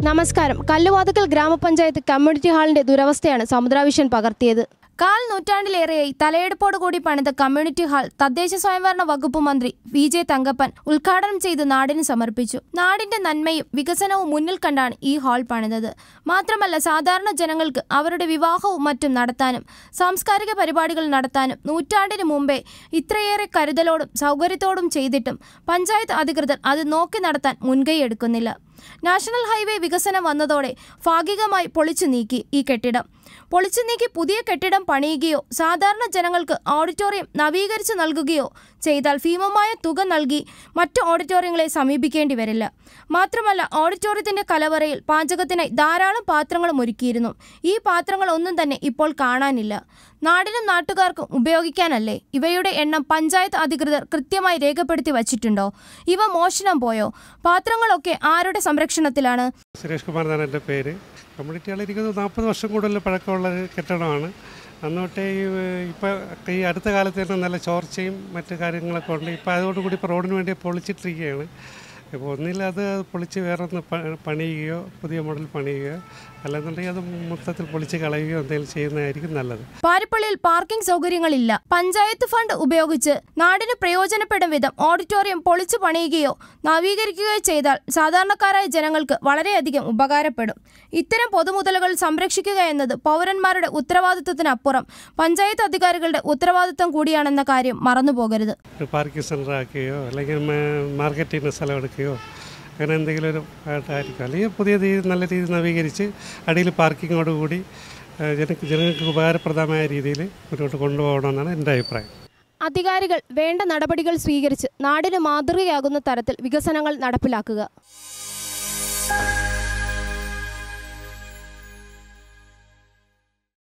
നമസ്കാരം കല്ലുവാതുക്കൽ ഗ്രാമപഞ്ചായത്ത് കമ്മ്യൂണിറ്റി ഹാളിന്റെ ദുരവസ്ഥയാണ് സമുദ്രാവിഷൻ പകർത്തിയത് കാൽ നൂറ്റാണ്ടിലേറെയായി തലയെടുപ്പോട് കൂടി പണിത കമ്മ്യൂണിറ്റി ഹാൾ തദ്ദേശ സ്വയംഭരണ വകുപ്പ് മന്ത്രി വി ജെ തങ്കപ്പൻ ഉദ്ഘാടനം ചെയ്ത് നാടിന് സമർപ്പിച്ചു നാടിന്റെ നന്മയും വികസനവും മുന്നിൽ കണ്ടാണ് ഈ ഹാൾ പണിതത് മാത്രമല്ല സാധാരണ ജനങ്ങൾക്ക് അവരുടെ വിവാഹവും മറ്റും നടത്താനും സാംസ്കാരിക പരിപാടികൾ നടത്താനും നൂറ്റാണ്ടിന് മുമ്പേ ഇത്രയേറെ കരുതലോടും സൗകര്യത്തോടും ചെയ്തിട്ടും പഞ്ചായത്ത് അധികൃതർ അത് നോക്കി നടത്താൻ മുൻകൈയെടുക്കുന്നില്ല നാഷണൽ ഹൈവേ വികസനം വന്നതോടെ ഭാഗികമായി പൊളിച്ചു നീക്കി ഈ കെട്ടിടം പൊളിച്ചു നീക്കി പുതിയ കെട്ടിടം പണിയുകയോ സാധാരണ ജനങ്ങൾക്ക് ഓഡിറ്റോറിയം നവീകരിച്ചു നൽകുകയോ ചെയ്താൽ ഭീമമായ തുക നൽകി മറ്റ് ഓഡിറ്റോറിയങ്ങളെ സമീപിക്കേണ്ടി വരില്ല മാത്രമല്ല ഓഡിറ്റോറിയത്തിന്റെ കലവറയിൽ പാചകത്തിനായി ധാരാളം പാത്രങ്ങളും ഒരുക്കിയിരുന്നു ഈ പാത്രങ്ങൾ ഒന്നും തന്നെ ഇപ്പോൾ കാണാനില്ല നാടിനും നാട്ടുകാർക്കും ഉപയോഗിക്കാനല്ലേ ഇവയുടെ എണ്ണം പഞ്ചായത്ത് അധികൃതർ കൃത്യമായി രേഖപ്പെടുത്തി വച്ചിട്ടുണ്ടോ ഇവ മോഷണം പോയോ പാത്രങ്ങളൊക്കെ ആരുടെ സംരക്ഷണത്തിലാണ് സുരേഷ് കുമാർ എന്നാണ് എൻ്റെ പേര് കമ്മ്യൂണിറ്റി ഹാൾ ഇരിക്കുന്നത് നാൽപ്പത് വർഷം കൂടുതൽ പഴക്കമുള്ള ഒരു കെട്ടിടമാണ് അന്ന് തൊട്ടേ ഈ ഇപ്പോൾ ഈ അടുത്ത കാലത്ത് തന്നെ നല്ല ചോർച്ചയും മറ്റു കാര്യങ്ങളൊക്കെ ഉണ്ട് ഇപ്പോൾ അതോടുകൂടി ഇപ്പോൾ റോഡിന് വേണ്ടി പൊളിച്ചിട്ടിരിക്കുകയാണ് ഇപ്പോൾ ഒന്നിൽ അത് പൊളിച്ച് വേറെ ഒന്ന് പ- പണിയുകയോ പുതിയ മോഡൽ പണിയുകയോ അല്ലെന്നുണ്ടെങ്കിൽ അത് മൊത്തത്തിൽ പൊളിച്ച് കളയുകയോ എന്തെങ്കിലും ചെയ്യുന്നതായിരിക്കും നല്ലത് പാരിപ്പള്ളിയിൽ പാർക്കിംഗ് സൗകര്യങ്ങളില്ല പഞ്ചായത്ത് ഫണ്ട് ഉപയോഗിച്ച് നാടിന് പ്രയോജനപ്പെടും വിധം ഓഡിറ്റോറിയം പൊളിച്ചു പണിയുകയോ നവീകരിക്കുകയോ ചെയ്താൽ സാധാരണക്കാരായ ജനങ്ങൾക്ക് വളരെയധികം ഉപകാരപ്പെടും ഇത്തരം പൊതുമുതലുകൾ സംരക്ഷിക്കുക എന്നത് പൗരന്മാരുടെ ഉത്തരവാദിത്വത്തിനപ്പുറം പഞ്ചായത്ത് അധികാരികളുടെ ഉത്തരവാദിത്വം കൂടിയാണെന്ന കാര്യം മറന്നുപോകരുത് ഒരു പാർക്കിംഗ് സെൻ്റർ ആക്കുകയോ അല്ലെങ്കിൽ മാർക്കറ്റിന് സ്ഥലം എടുക്കുകയോ അങ്ങനെ എന്തെങ്കിലും ഒരു ആയിട്ടായിരിക്കും അല്ലെങ്കിൽ പുതിയ രീതി നല്ല രീതിയിൽ നവീകരിച്ച് അടിയിൽ പാർക്കിങ്ങോടുകൂടി ജന ജനങ്ങൾക്ക് ഉപകാരപ്രദമായ രീതിയിൽ മുന്നോട്ട് കൊണ്ടുപോകണമെന്നാണ് എൻ്റെ അഭിപ്രായം അധികാരികൾ വേണ്ട നടപടികൾ സ്വീകരിച്ച് നാടിന് മാതൃകയാകുന്ന തരത്തിൽ വികസനങ്ങൾ നടപ്പിലാക്കുക